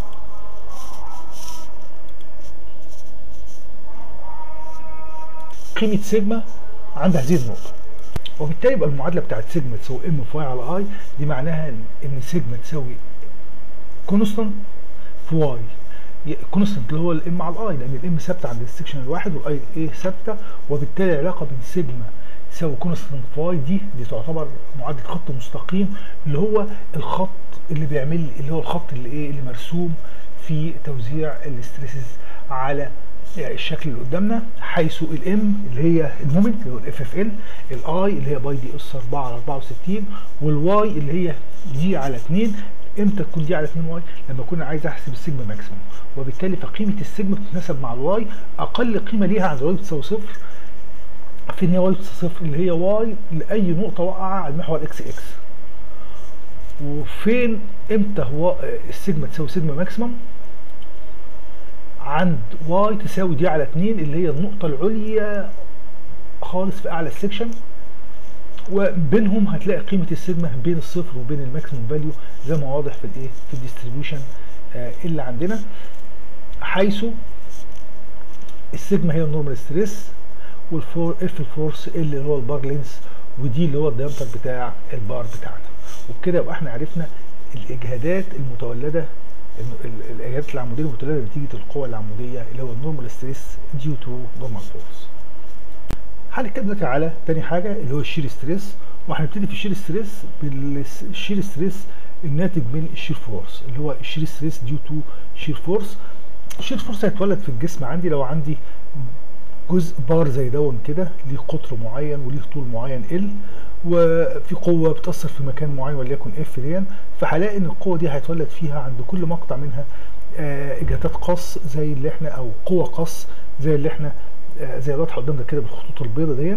قيمه سيجما عند هذه النقطه وبالتالي يبقى المعادله بتاعت سيجما تساوي ام في واي على اي دي معناها ان سيجما تساوي كونستانت في واي كونستانت اللي هو الام على الاي لان الام ثابته عند السكشن الواحد والاي ايه ثابته وبالتالي العلاقه بين سيجما تساوي كونستانت في واي دي دي تعتبر معادله خط مستقيم اللي هو الخط اللي بيعمل اللي هو الخط اللي ايه اللي مرسوم في توزيع الاستريسز على يعني الشكل اللي قدامنا حيث الام اللي هي المومنت اللي هو الاف اف ال الاي اللي هي باي دي اس 4 على 64 والواي اللي هي دي على 2 امتى تكون دي على 2 واي لما اكون عايز احسب السيجما ماكسيموم وبالتالي فقيمه السيجما بتتناسب مع الواي اقل قيمه ليها عند واي بتساوي صفر فين هي واي بتساوي صفر اللي هي واي لاي نقطه واقعه على المحور اكس اكس وفين امتى هو السيجما تساوي سيجما ماكسيمم عند واي تساوي دي على 2 اللي هي النقطة العليا خالص في أعلى السكشن وبينهم هتلاقي قيمة السيجما بين الصفر وبين الماكسيموم فاليو زي ما واضح في الايه في الديستريبيوشن آه اللي عندنا حيث السيجما هي النورمال ستريس والفور اف الفورس اللي هو البار لينس ودي اللي هو الديامتر بتاع البار بتاعنا وبكده يبقى احنا عرفنا الاجهادات المتولده الاجهادات العموديه المتولده نتيجه القوى العموديه اللي هو النورمال ستريس ديو تو نورمال فورس. هنتكلم دلوقتي على تاني حاجه اللي هو الشير ستريس وهنبتدي في الشير ستريس بالشير ستريس الناتج من الشير فورس اللي هو الشير ستريس ديو تو شير فورس. الشير فورس هيتولد في الجسم عندي لو عندي جزء بار زي دون كده ليه قطر معين وليه طول معين ال وفي قوة بتأثر في مكان معين وليكن اف دي فهلاقي ان القوة دي هيتولد فيها عند كل مقطع منها آه اجهادات قص زي اللي احنا او قوة قص زي اللي احنا آه زي الواضحة قدامنا كده بالخطوط البيضاء دي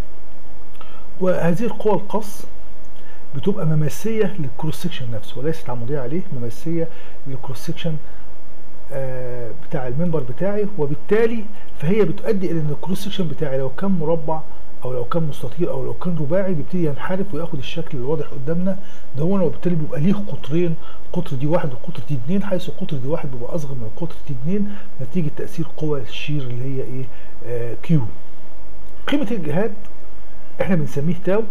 وهذه القوة القص بتبقى مماسية للكروس سكشن نفسه وليست عمودية عليه مماسية للكروس سكشن آه بتاع المنبر بتاعي وبالتالي فهي بتؤدي الى ان الكروس سكشن بتاعي لو كان مربع او لو كان مستطيل او لو كان رباعي بيبتدي ينحرف وياخد الشكل الواضح قدامنا ده هو وبالتالي بيبقى ليه قطرين قطر دي واحد وقطر دي اتنين حيث قطر دي واحد بيبقى اصغر من قطر دي اتنين نتيجه تاثير قوى الشير اللي هي ايه آه كيو قيمه الجهاد احنا بنسميه تاو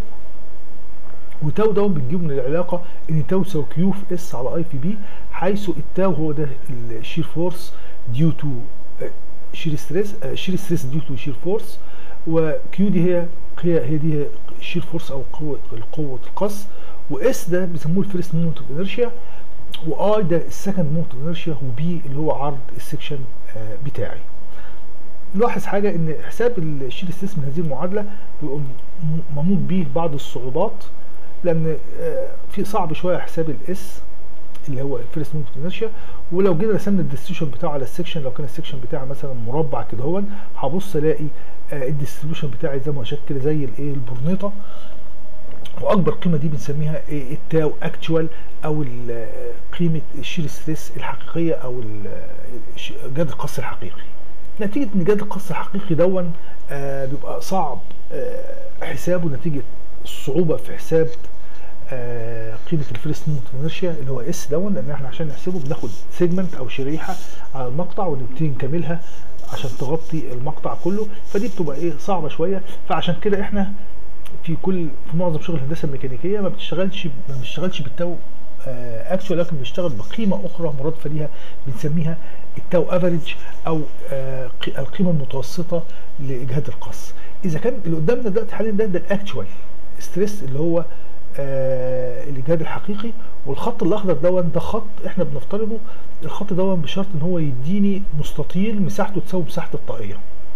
وتاو ده بنجيبه من العلاقه ان تاو تساوي كيو في اس على اي في بي حيث التاو هو ده الشير فورس ديو تو شير ستريس شير ستريس ديو تو شير فورس وكيو دي هي هي هي دي الشير فورس او قوه قوه القص واس ده بيسموه الفيرست مومنت اوف انرشيا واي ده السكند مومنت اوف انرشيا وبي اللي هو عرض السكشن بتاعي نلاحظ حاجه ان حساب الشير ستريس من هذه المعادله بيبقى منوط به بعض الصعوبات لان في صعب شويه حساب الاس اللي هو الفيرست مومنت انرشيا ولو جينا رسمنا الديستريبيوشن بتاعه على السكشن لو كان السكشن بتاعي مثلا مربع كده هو هبص الاقي آه الديستريبيوشن بتاعي زي ما شكل زي الايه البورنيطه واكبر قيمه دي بنسميها ايه التاو اكتوال او قيمه الشير ستريس الحقيقيه او جهد القص الحقيقي نتيجه ان جهد القص الحقيقي دون آه بيبقى صعب آه حسابه نتيجه الصعوبه في حساب آه قيمه الفيرست مومنت انرشيا اللي هو اس دون لان احنا عشان نحسبه بناخد سيجمنت او شريحه على المقطع ونبتدي نكملها عشان تغطي المقطع كله فدي بتبقى ايه صعبه شويه فعشان كده احنا في كل في معظم شغل الهندسه الميكانيكيه ما بتشتغلش ما بنشتغلش بالتو آه اكشوال لكن بنشتغل بقيمه اخرى مرادفه ليها بنسميها التو افريج او آه القيمه المتوسطه لاجهاد القص اذا كان اللي قدامنا دلوقتي حاليا ده ده الاكشوال ستريس اللي هو آه الاجهاد الحقيقي والخط الاخضر دون ده خط احنا بنفترضه الخط دون بشرط ان هو يديني مستطيل مساحته تساوي مساحه الطاقيه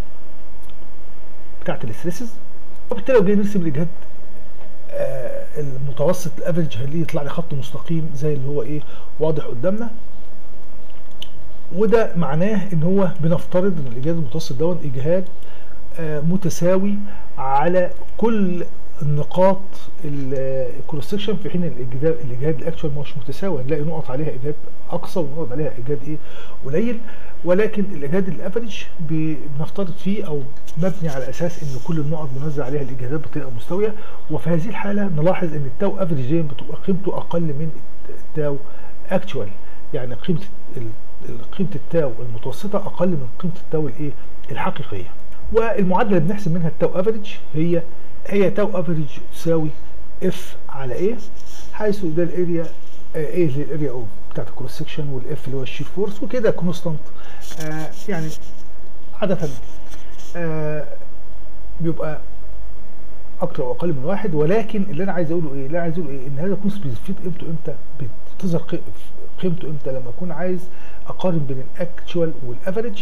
بتاعت الاستريسز وبالتالي لو جينا نرسم الاجهاد آه المتوسط الافريج هنلاقيه يطلع لي خط مستقيم زي اللي هو ايه واضح قدامنا وده معناه ان هو بنفترض ان الاجهاد المتوسط دون اجهاد آه متساوي على كل النقاط الكروس سكشن في حين الاجهاد الاجهاد الاكشوال مش متساوي هنلاقي نقط عليها اجهاد اقصى ونقط عليها اجهاد ايه قليل ولكن الاجهاد الافريج بنفترض فيه او مبني على اساس ان كل النقط بنوزع عليها الاجهادات بطريقه مستويه وفي هذه الحاله نلاحظ ان التاو افريج بتبقى قيمته اقل من التاو اكشوال يعني قيمه قيمه التاو المتوسطه اقل من قيمه التاو الايه الحقيقيه والمعادله اللي بنحسب منها التاو افريج هي هي تاو افريج تساوي اف على ايه حيث ده الاريا ايه اللي الاريا او بتاعت الكروس سكشن والاف اللي هو الشير فورس وكده كونستانت آه يعني عاده آه بيبقى اكتر او اقل من واحد ولكن اللي انا عايز اقوله ايه؟ اللي انا عايز اقوله ايه؟ ان هذا يكون سبيسيفيك قيمته امتى؟ بتظهر قيمته امتى لما اكون عايز اقارن بين الاكتشوال والافريج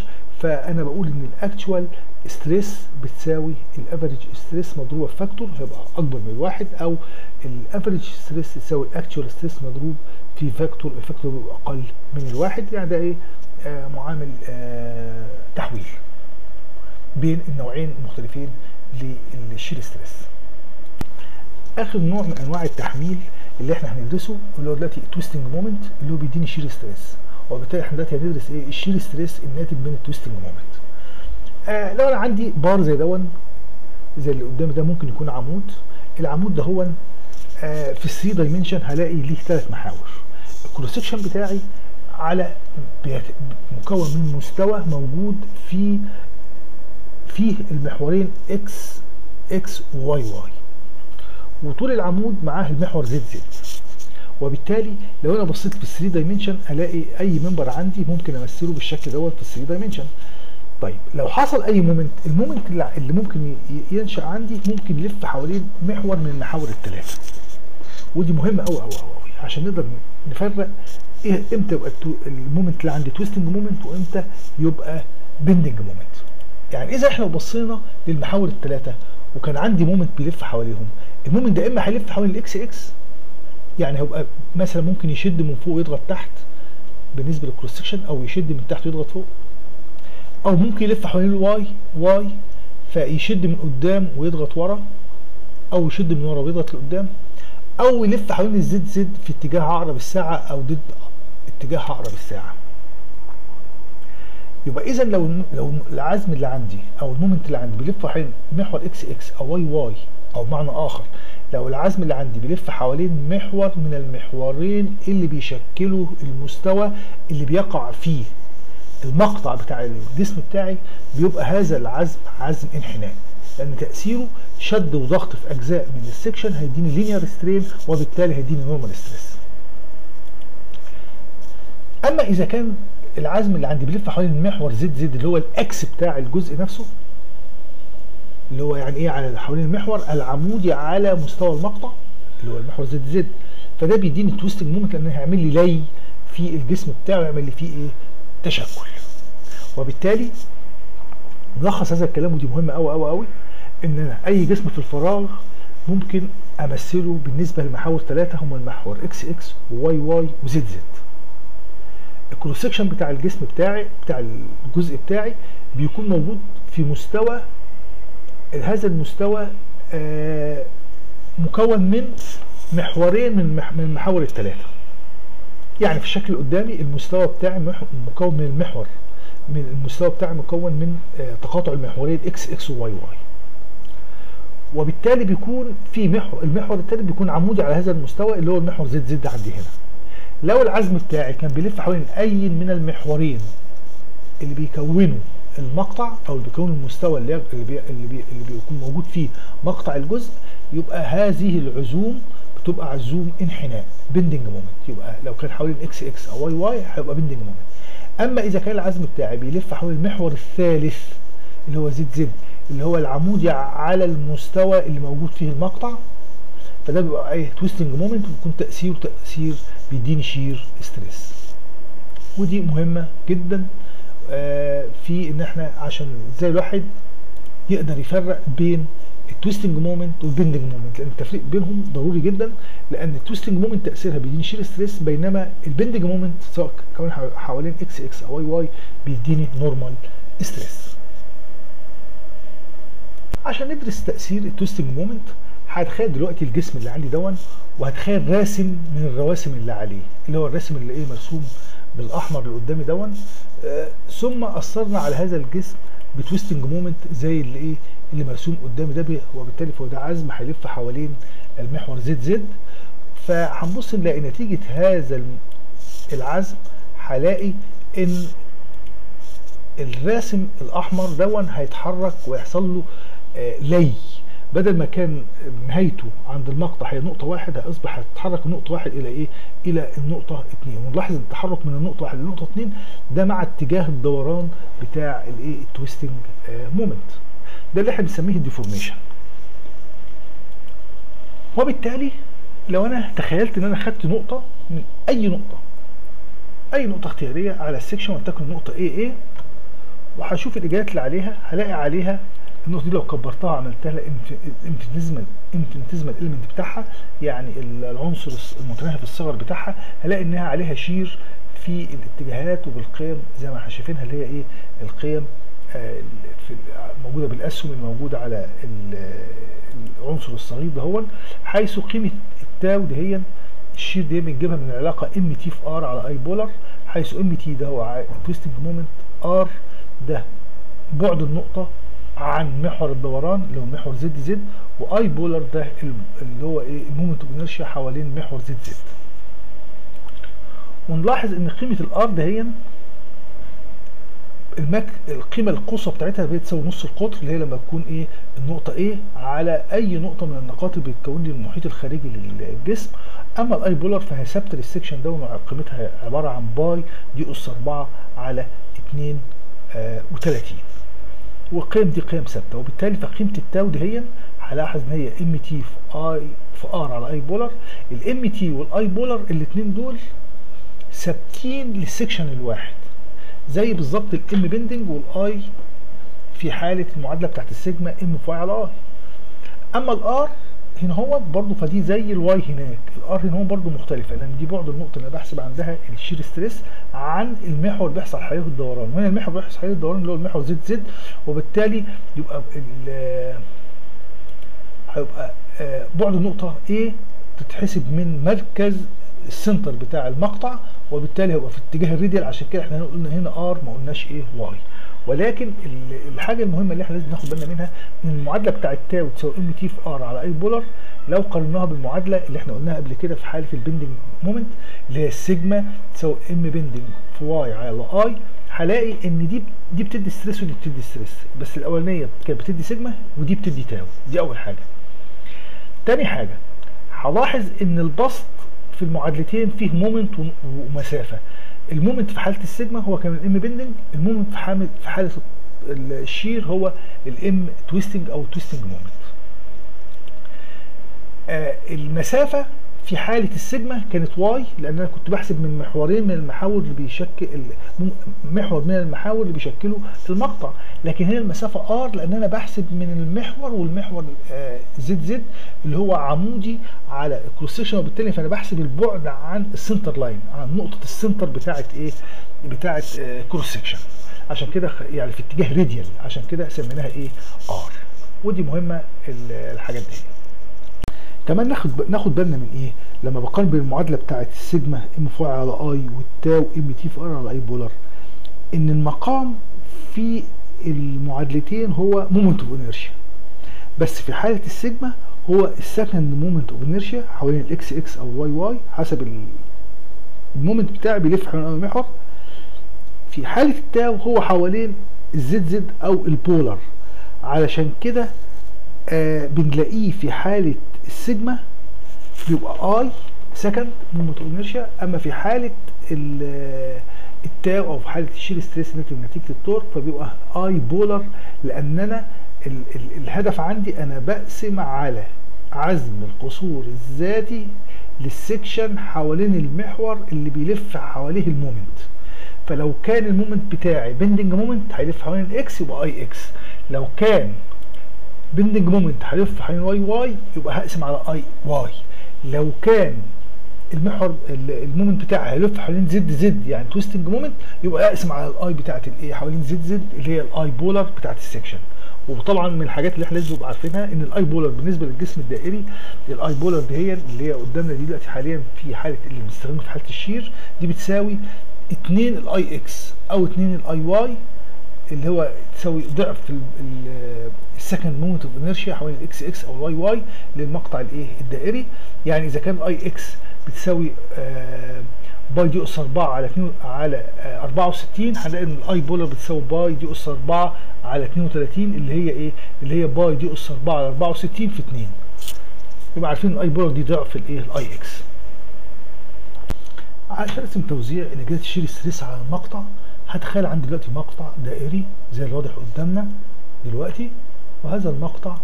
فانا بقول ان الاكتوال ستريس بتساوي الافريج ستريس مضروبه في فاكتور هيبقى اكبر من الواحد او الافريج ستريس تساوي الاكتوال ستريس مضروب في فاكتور الفاكتور بيبقى اقل من الواحد يعني ده ايه آه معامل آه تحويل بين النوعين المختلفين للشير ستريس اخر نوع من انواع التحميل اللي احنا هندرسه اللي هو دلوقتي تويستنج مومنت اللي هو بيديني شير ستريس وبالتالي احنا دلوقتي هندرس ايه الشير ستريس الناتج من التويستنج مومنت آه لو انا عندي بار زي دون زي اللي قدامي ده ممكن يكون عمود العمود ده هو آه في 3 دايمنشن هلاقي ليه ثلاث محاور الكروس سكشن بتاعي على مكون من مستوى موجود في فيه المحورين اكس اكس وواي واي وطول العمود معاه المحور زد زد وبالتالي لو انا بصيت في 3 دايمنشن الاقي اي منبر عندي ممكن امثله بالشكل دوت في 3 دايمنشن طيب لو حصل اي مومنت المومنت اللي ممكن ينشا عندي ممكن يلف حوالين محور من المحاور الثلاثه ودي مهمه قوي قوي قوي عشان نقدر نفرق ايه امتى يبقى المومنت اللي عندي تويستنج مومنت وامتى يبقى بندنج مومنت يعني اذا احنا بصينا للمحاور الثلاثه وكان عندي مومنت بيلف حواليهم المومنت ده اما هيلف حوالين الاكس اكس يعني هيبقى مثلا ممكن يشد من فوق ويضغط تحت بالنسبه للكروس سكشن او يشد من تحت ويضغط فوق او ممكن يلف حوالين الواي واي فيشد من قدام ويضغط ورا او يشد من ورا ويضغط لقدام او يلف حوالين الزد زد في اتجاه عقرب الساعه او ضد اتجاه عقرب الساعه يبقى اذا لو لو العزم اللي عندي او المومنت اللي عندي بيلف حوالين محور اكس اكس او واي واي او معنى اخر لو العزم اللي عندي بيلف حوالين محور من المحورين اللي بيشكلوا المستوى اللي بيقع فيه المقطع بتاع الجسم بتاعي بيبقى هذا العزم عزم انحناء لان تاثيره شد وضغط في اجزاء من السكشن هيديني لينير سترين وبالتالي هيديني نورمال ستريس اما اذا كان العزم اللي عندي بيلف حوالين المحور زد زد اللي هو الاكس بتاع الجزء نفسه اللي هو يعني ايه على حوالين المحور العمودي على مستوى المقطع اللي هو المحور زد زد فده بيديني تويستنج مومنت لان هيعمل لي لي في الجسم بتاعه يعمل لي فيه ايه تشكل وبالتالي ملخص هذا الكلام ودي مهمه قوي قوي قوي ان أنا اي جسم في الفراغ ممكن امثله بالنسبه لمحاور ثلاثه هم المحور اكس اكس وواي واي وزد زد الكروس سكشن بتاع الجسم بتاعي بتاع الجزء بتاعي بيكون موجود في مستوى هذا المستوى آه مكون من محورين من من المحاور الثلاثه يعني في الشكل قدامي المستوى بتاعي مكون من المحور من المستوى بتاعي مكون من آه تقاطع المحورين اكس اكس وواي واي وبالتالي بيكون في محور المحور الثالث بيكون عمودي على هذا المستوى اللي هو المحور زد زد عندي هنا لو العزم بتاعي كان بيلف حوالين اي من المحورين اللي بيكونوا المقطع او اللي بيكون المستوى اللي اللي, بي اللي, بي اللي بيكون موجود فيه مقطع الجزء يبقى هذه العزوم بتبقى عزوم انحناء بندنج مومنت يبقى لو كان حوالين اكس اكس او واي واي هيبقى بندنج مومنت اما اذا كان العزم بتاعي بيلف حول المحور الثالث اللي هو زد زد اللي هو العمودي على المستوى اللي موجود فيه المقطع فده بيبقى ايه تويستنج مومنت وبيكون تاثيره تاثير بيديني شير ستريس ودي مهمه جدا آه في ان احنا عشان ازاي الواحد يقدر يفرق بين التويستنج مومنت والبندنج مومنت لان التفريق بينهم ضروري جدا لان التويستنج مومنت تاثيرها بيديني شير ستريس بينما البندنج مومنت سواء كمان حوالين اكس اكس او واي واي بيديني نورمال ستريس عشان ندرس تاثير التويستنج مومنت هتخيل دلوقتي الجسم اللي عندي دون وهتخيل راسم من الرواسم اللي عليه اللي هو الرسم اللي ايه مرسوم بالاحمر اللي قدامي دون آه ثم اثرنا على هذا الجسم بتويستنج مومنت زي اللي ايه اللي مرسوم قدامي ده وبالتالي فهو ده عزم هيلف حوالين المحور زد زد فهنبص نلاقي نتيجه هذا العزم هلاقي ان الراسم الاحمر دون هيتحرك ويحصل له آه لي بدل ما كان نهايته عند المقطع هي نقطة واحد هيصبح هتتحرك من نقطة واحد إلى إيه؟ إلى النقطة اتنين، ونلاحظ التحرك من النقطة واحد للنقطة اتنين ده مع اتجاه الدوران بتاع الإيه؟ التويستنج آه مومنت. ده اللي احنا بنسميه الديفورميشن. وبالتالي لو أنا تخيلت إن أنا خدت نقطة من أي نقطة أي نقطة اختيارية على السكشن ولتكن نقطة A A وهشوف الاجابات اللي عليها هلاقي عليها النقطه دي لو كبرتها عملتها لها انفينيتيزمال انفينيتيزمال اليمنت بتاعها يعني العنصر المتناهي في الصغر بتاعها هلاقي انها عليها شير في الاتجاهات وبالقيم زي ما احنا شايفينها اللي هي ايه القيم آه في موجوده بالاسهم الموجوده على العنصر الصغير ده هو حيث قيمه التاو دي هي الشير دي بنجيبها من العلاقه ام تي في ار على اي بولر حيث ام تي ده هو تويستنج مومنت ار ده بعد النقطه عن محور الدوران اللي هو محور زد زد واي بولر ده اللي هو ايه المومنت اوف انرشيا حوالين محور زد زد ونلاحظ ان قيمه الار ده هي المك... القيمه القصوى بتاعتها بتساوي نص القطر اللي هي لما تكون ايه النقطه ايه على اي نقطه من النقاط اللي بتكون لي المحيط الخارجي للجسم اما الاي بولر فهي ثابته للسكشن ده قيمتها عباره عن باي دي اس 4 على 32 آه والقيم دي قيم ثابته وبالتالي فقيمه التاو دي هي هلاحظ ان هي ام تي في اي في ار على اي بولر الام تي والاي بولر الاثنين دول ثابتين للسكشن الواحد زي بالظبط الام بندنج والاي في حاله المعادله بتاعت السيجما ام في على اي اما الار هنا هو برضه فدي زي الواي هناك الار هنا هو برضه مختلفه لان دي بعد النقطه اللي بحسب عندها الشير ستريس عن المحور اللي بيحصل حواليه الدوران وهنا المحور اللي بيحصل حواليه الدوران اللي هو المحور زد زد وبالتالي يبقى هيبقى بعد النقطه ايه تتحسب من مركز السنتر بتاع المقطع وبالتالي هيبقى في اتجاه الريديال عشان كده احنا قلنا هنا ار ما قلناش ايه واي ولكن الحاجه المهمه اللي احنا لازم ناخد بالنا منها ان المعادله بتاعت تاو تساوي ام تي في ار على اي بولر لو قارناها بالمعادله اللي احنا قلناها قبل كده في حاله البندنج مومنت اللي هي السيجما تساوي ام بندنج في واي على اي هلاقي ان دي دي بتدي ستريس ودي بتدي ستريس بس الاولانيه كانت بتدي سيجما ودي بتدي تاو دي اول حاجه تاني حاجه هلاحظ ان البسط في المعادلتين فيه مومنت ومسافه المومنت في حاله السيجما هو كان الام بندنج المومنت في حاله في حاله الشير هو الام تويستنج او تويستنج مومنت آه المسافه في حاله السيجما كانت واي لان انا كنت بحسب من محورين من المحاور اللي بيشكل محور من المحاور اللي بيشكلوا المقطع لكن هنا المسافه ار لان انا بحسب من المحور والمحور آه زد زد اللي هو عمودي على الكروس سكشن وبالتالي فانا بحسب البعد عن السنتر لاين عن نقطه السنتر بتاعه ايه بتاعه آه كروس سكشن عشان كده يعني في اتجاه راديال عشان كده سميناها ايه ار ودي مهمه الحاجات دي كمان ناخد ناخد بالنا من ايه لما بقارن بين المعادله بتاعه السيجما ام فاي على اي والتاو ام تي في ار على اي بولر ان المقام في المعادلتين هو مومنت اوف انرشيا بس في حاله السيجما هو السكند مومنت اوف انرشيا حوالين الاكس اكس او واي واي حسب المومنت بتاعي بيلف حوالين المحور في حاله التاو هو حوالين الزد زد او البولر علشان كده آه بنلاقيه في حاله السيجما بيبقى اي سكند مومنت اوف انرشيا اما في حاله التاو او في حاله الشير ستريس نتيجه التورك فبيبقى اي بولر لان انا ال ال الهدف عندي انا بقسم على عزم القصور الذاتي للسكشن حوالين المحور اللي بيلف حواليه المومنت فلو كان المومنت بتاعي بندنج مومنت هيلف حوالين الاكس يبقى اي اكس لو كان بندنج مومنت هيلف حوالين واي واي يبقى هقسم على اي واي لو كان المحور المومنت بتاعي هيلف حوالين زد زد يعني تويستنج مومنت يبقى اقسم على الاي بتاعت الايه حوالين زد زد اللي هي الاي بولر بتاعت السكشن وطبعا من الحاجات اللي احنا لازم نبقى عارفينها ان الاي بولر بالنسبه للجسم الدائري الاي بولر دي هي اللي هي قدامنا دي دلوقتي حاليا في حاله اللي بنستخدمها في حاله الشير دي بتساوي 2 الاي اكس او 2 الاي واي اللي هو تساوي ضعف السكند مومنت اوف انرشيا حوالين الاكس اكس او الواي واي للمقطع الايه الدائري يعني اذا كان الاي اكس بتساوي آه باي دي اس 4 على 2 على آه 64 هنلاقي ان الاي بولر بتساوي باي دي اس 4 على 32 اللي هي ايه اللي هي باي دي اس 4 على 64 في 2 يبقى عارفين الاي بولر دي ضعف الايه الاي اكس عشان ارسم توزيع نتيجه الشير ستريس على المقطع هتخيل عندي دلوقتي مقطع دائري زي الواضح قدامنا دلوقتي وهذا المقطع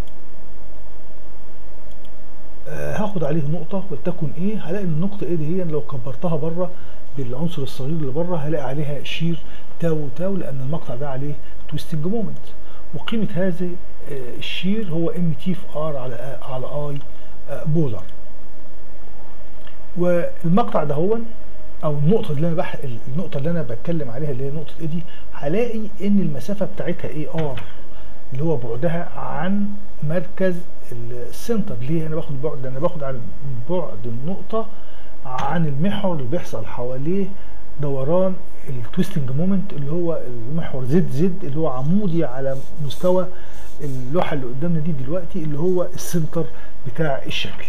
آه هاخد عليه نقطة ولتكن ايه هلاقي ان النقطة ايه دي هي لو كبرتها بره بالعنصر الصغير اللي بره هلاقي عليها شير تاو تاو لان المقطع ده عليه تويستنج مومنت وقيمه هذا الشير هو ام تي في ار على على اي بولر والمقطع ده هو او النقطه اللي انا بح... النقطه اللي انا بتكلم عليها اللي هي نقطه ايه دي هلاقي ان المسافه بتاعتها ايه ار اللي هو بعدها عن مركز السنتر ليه انا باخد بعد انا باخد عن بعد النقطه عن المحور اللي بيحصل حواليه دوران التويستنج مومنت اللي هو المحور زد زد اللي هو عمودي على مستوى اللوحه اللي قدامنا دي دلوقتي اللي هو السنتر بتاع الشكل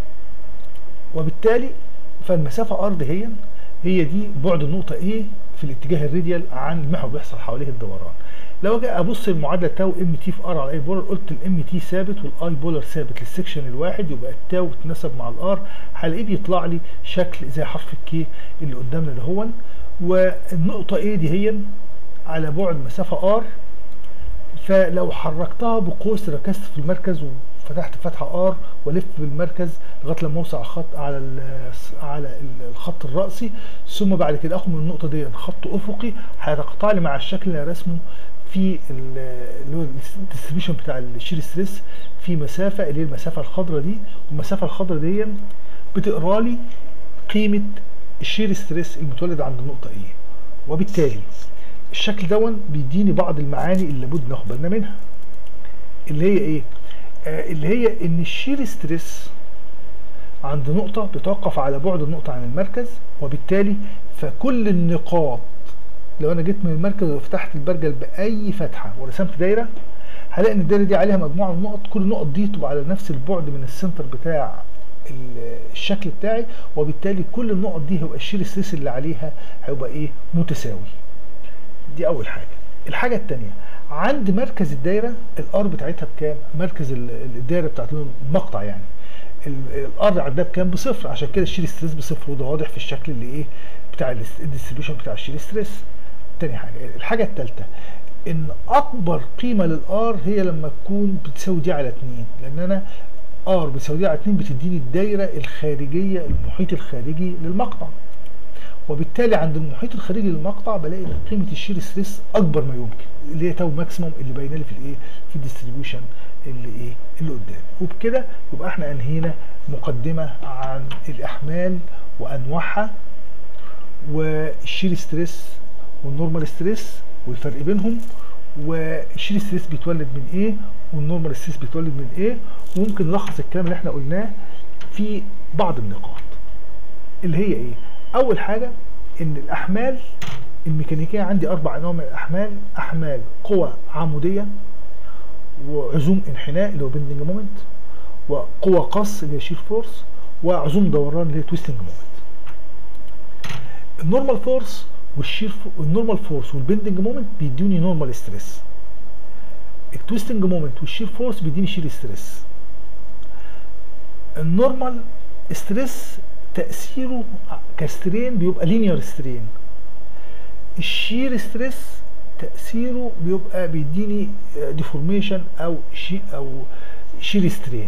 وبالتالي فالمسافه ار هي هي دي بعد النقطه ايه في الاتجاه الراديال عن المحور اللي بيحصل حواليه الدوران لو اجي ابص المعادله تاو ام تي في ار على اي بولر قلت الام تي ثابت والاي بولر ثابت للسكشن الواحد يبقى التاو تناسب مع الار هلاقيه بيطلع لي شكل زي حرف الكي اللي قدامنا ده هو والنقطه ايه دي هي على بعد مسافه ار فلو حركتها بقوس ركزت في المركز وفتحت فتحه ار والف بالمركز لغايه لما اوصل على الخط على على الخط الراسي ثم بعد كده اخد من النقطه دي خط افقي هيتقطع لي مع الشكل اللي انا رسمه في اللي هو الديستريبيوشن بتاع الشير ستريس في مسافه اللي هي المسافه الخضراء دي والمسافه الخضراء دي بتقرا لي قيمه الشير ستريس المتولد عند النقطه ايه وبالتالي الشكل دون بيديني بعض المعاني اللي لابد ناخد بالنا منها اللي هي ايه آه اللي هي ان الشير ستريس عند نقطة بتتوقف على بعد النقطة عن المركز وبالتالي فكل النقاط لو انا جيت من المركز وفتحت البرجل باي فتحة ورسمت دايرة هلاقي ان الدايرة دي عليها مجموعة من النقط كل النقط دي تبقى على نفس البعد من السنتر بتاع الشكل بتاعي وبالتالي كل النقط دي هيبقى الشير ستريس اللي عليها هيبقى ايه متساوي دي اول حاجه الحاجه الثانيه عند مركز الدايره الار بتاعتها بكام مركز الدايره بتاعت المقطع يعني الار عندها بكام بصفر عشان كده الشير ستريس بصفر وده واضح في الشكل اللي ايه بتاع الديستريبيوشن بتاع الشير ستريس تاني حاجه الحاجه الثالثه ان اكبر قيمه للار هي لما تكون بتساوي دي على 2 لان انا ار بتساوي دي على 2 بتديني الدايره الخارجيه المحيط الخارجي للمقطع وبالتالي عند المحيط الخارجي للمقطع بلاقي ان قيمه الشير ستريس اكبر ما يمكن اللي هي تاو ماكسيموم اللي باينه لي في الايه في الديستريبيوشن اللي ايه اللي قدام وبكده يبقى احنا انهينا مقدمه عن الاحمال وانواعها والشير ستريس والنورمال ستريس والفرق بينهم والشير ستريس بيتولد من ايه والنورمال ستريس بيتولد من ايه وممكن نلخص الكلام اللي احنا قلناه في بعض النقاط اللي هي ايه اول حاجه ان الاحمال الميكانيكيه عندي اربع انواع من الاحمال احمال قوى عموديه وعزوم انحناء اللي هو بندنج مومنت وقوى قص اللي هي شير فورس وعزوم دوران اللي هي تويستنج مومنت النورمال فورس والشير النورمال فورس والبندنج مومنت بيدوني نورمال ستريس التويستنج مومنت والشير فورس بيديني شير ستريس النورمال ستريس تأثيره كسترين بيبقى لينير سترين الشير ستريس تأثيره بيبقى بيديني ديفورميشن او شي او شير سترين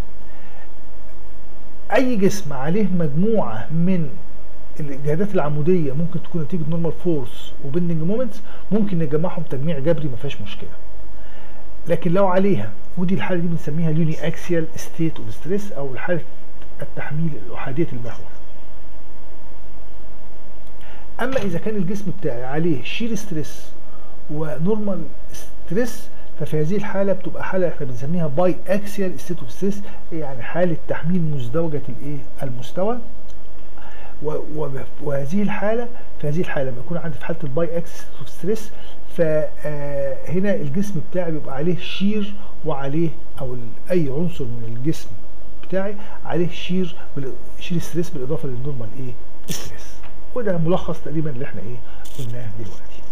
اي جسم عليه مجموعة من الاجهادات العمودية ممكن تكون نتيجة نورمال فورس وبندنج مومنتس ممكن نجمعهم تجميع جبري ما فيهاش مشكلة لكن لو عليها ودي الحالة دي بنسميها اليوني اكسيال ستيت اوف ستريس او الحالة التحميل الأحادية المحور أما إذا كان الجسم بتاعي عليه شير ستريس ونورمال ستريس ففي هذه الحالة بتبقى حالة احنا بنسميها باي اكسيال ستيت اوف ستريس يعني حالة تحميل مزدوجة الايه المستوى وهذه الحالة في هذه الحالة لما يكون عندي في حالة الباي اكسيال ستيت اوف ستريس فهنا الجسم بتاعي بيبقى عليه شير وعليه او اي عنصر من الجسم بتاعي عليه شير شير ستريس بالاضافه للنورمال ايه ستريس وده ملخص تقريبا اللي احنا ايه قلناه دلوقتي